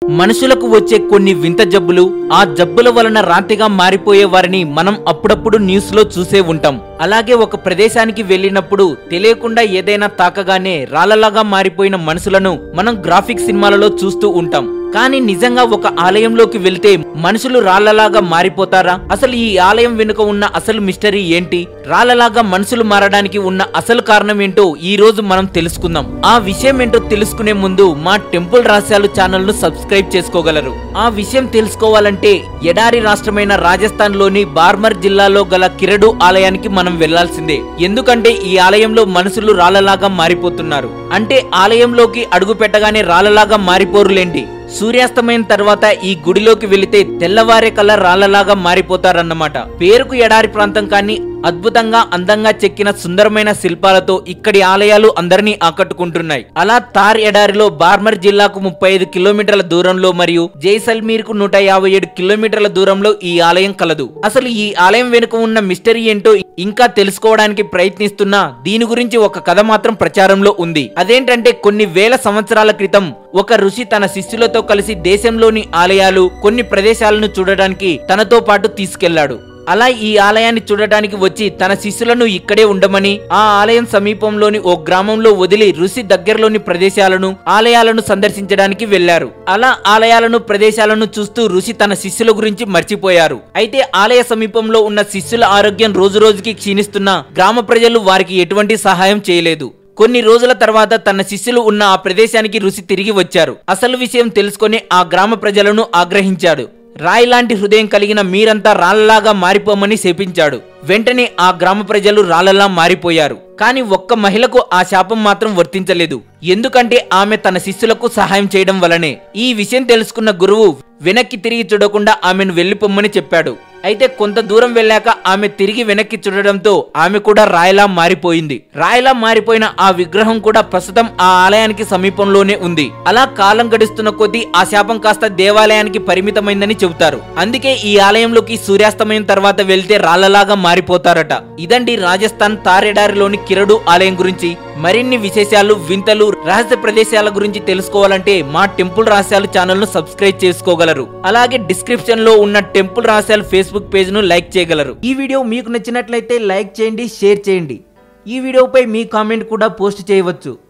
మనుషులకు వచ్చే కొన్ని వింత జబ్బులు ఆ జబ్బుల వలన రాతిగా మారిపోయే వారిని మనం అప్పుడప్పుడు న్యూస్ లో చూసే ఉంటాం అలాగే ఒక ప్రదేశానికి వెళ్ళినప్పుడు తెలియకుండా ఏదైనా తాకగానే రాళ్ళలాగా మారిపోయిన మనుషులను మనం గ్రాఫిక్ సినిమాలలో చూస్తూ ఉంటాం కానీ నిజంగా ఒక ఆలయంలోకి వెళ్తే మనుషులు రాళ్లలాగా మారిపోతారా అసలు ఈ ఆలయం వెనుక ఉన్న అసలు మిస్టరీ ఏంటి రాళ్లలాగా మనుషులు మారడానికి ఉన్న అసలు కారణం ఏంటో ఈ రోజు మనం తెలుసుకుందాం ఆ విషయం ఏంటో తెలుసుకునే ముందు మా టెంపుల్ రహస్యాలు ఛానల్ ను సబ్స్క్రైబ్ చేసుకోగలరు ఆ విషయం తెలుసుకోవాలంటే ఎడారి రాష్ట్రమైన రాజస్థాన్ లోని బార్మర్ జిల్లాలో గల కిరడు ఆలయానికి మనం వెళ్లాల్సిందే ఎందుకంటే ఈ ఆలయంలో మనుషులు రాళ్లలాగా మారిపోతున్నారు అంటే ఆలయంలోకి అడుగు పెట్టగానే రాళ్లలాగా మారిపోరులేంటి సూర్యాస్తమయం తర్వాత ఈ గుడిలోకి వెళితే తెల్లవారే కల్లా రాళ్లలాగా మారిపోతారన్నమాట పేరుకు ఎడారి ప్రాంతం కానీ అద్భుతంగా అందంగా చెక్కిన సుందరమైన శిల్పాలతో ఇక్కడి ఆలయాలు అందరినీ ఆకట్టుకుంటున్నాయి అలా తార్ ఎడారిలో బార్మర్ జిల్లాకు ముప్పై ఐదు కిలోమీటర్ల దూరంలో మరియు జైసల్మీర్ కు నూట యాభై ఏడు కిలోమీటర్ల దూరంలో ఈ ఆలయం కలదు అసలు ఈ ఆలయం వెనుక ఉన్న మిస్టరీ ఏంటో ఇంకా తెలుసుకోవడానికి ప్రయత్నిస్తున్నా దీని గురించి ఒక కథ మాత్రం ప్రచారంలో ఉంది అదేంటంటే కొన్ని వేల సంవత్సరాల క్రితం ఒక ఋషి తన శిష్యులతో కలిసి దేశంలోని ఆలయాలు కొన్ని ప్రదేశాలను చూడడానికి తనతో పాటు తీసుకెళ్లాడు అలా ఈ ఆలయాన్ని చూడటానికి వచ్చి తన శిష్యులను ఇక్కడే ఉండమని ఆ ఆలయం సమీపంలోని ఓ గ్రామంలో వదిలి ఋషి దగ్గరలోని ప్రదేశాలను ఆలయాలను సందర్శించడానికి వెళ్లారు అలా ఆలయాలను ప్రదేశాలను చూస్తూ ఋషి తన శిష్యుల గురించి మర్చిపోయారు అయితే ఆలయ సమీపంలో ఉన్న శిష్యుల ఆరోగ్యం రోజు రోజుకి క్షీణిస్తున్న గ్రామ ప్రజలు వారికి ఎటువంటి సహాయం చేయలేదు కొన్ని రోజుల తర్వాత తన శిష్యులు ఉన్న ఆ ప్రదేశానికి ఋషి తిరిగి వచ్చారు అసలు విషయం తెలుసుకొని ఆ గ్రామ ప్రజలను ఆగ్రహించాడు రాయి లాంటి హృదయం కలిగిన మీరంతా రాళ్లలాగా మారిపోమని శపించాడు వెంటనే ఆ గ్రామ ప్రజలు రాళ్లలా మారిపోయారు కానీ ఒక్క మహిళకు ఆ శాపం మాత్రం వర్తించలేదు ఎందుకంటే ఆమె తన శిష్యులకు సహాయం చేయడం వలనే ఈ విషయం తెలుసుకున్న గురువు వెనక్కి తిరిగి చూడకుండా ఆమెను వెళ్లిపోమ్మని చెప్పాడు అయితే కొంత దూరం వెళ్ళాక ఆమె తిరిగి వెనక్కి చూడడంతో ఆమె కూడా రాయిలా మారిపోయింది రాయిలా మారిపోయిన ఆ విగ్రహం కూడా ప్రస్తుతం ఆ ఆలయానికి సమీపంలోనే ఉంది అలా కాలం గడుస్తున్న కొద్దీ ఆ శాపం కాస్త దేవాలయానికి పరిమితమైందని చెబుతారు అందుకే ఈ ఆలయంలోకి సూర్యాస్తమయం తర్వాత వెళ్తే రాళ్లలాగా మారిపోతారట ఇదండి రాజస్థాన్ తారెడారిలోని కిరడు ఆలయం గురించి మరిన్ని విశేషాలు వింతలు రహస్య ప్రదేశాల గురించి తెలుసుకోవాలంటే మా టెంపుల్ రహస్యాలు ఛానల్ ను సబ్స్క్రైబ్ చేసుకోగలరు అలాగే డిస్క్రిప్షన్ లో ఉన్న టెంపుల్ రహస్యాలు ఫేస్బుక్ పేజ్ ను లైక్ చేయగలరు ఈ వీడియో మీకు నచ్చినట్లయితే లైక్ చేయండి షేర్ చేయండి ఈ వీడియోపై మీ కామెంట్ కూడా పోస్ట్ చేయవచ్చు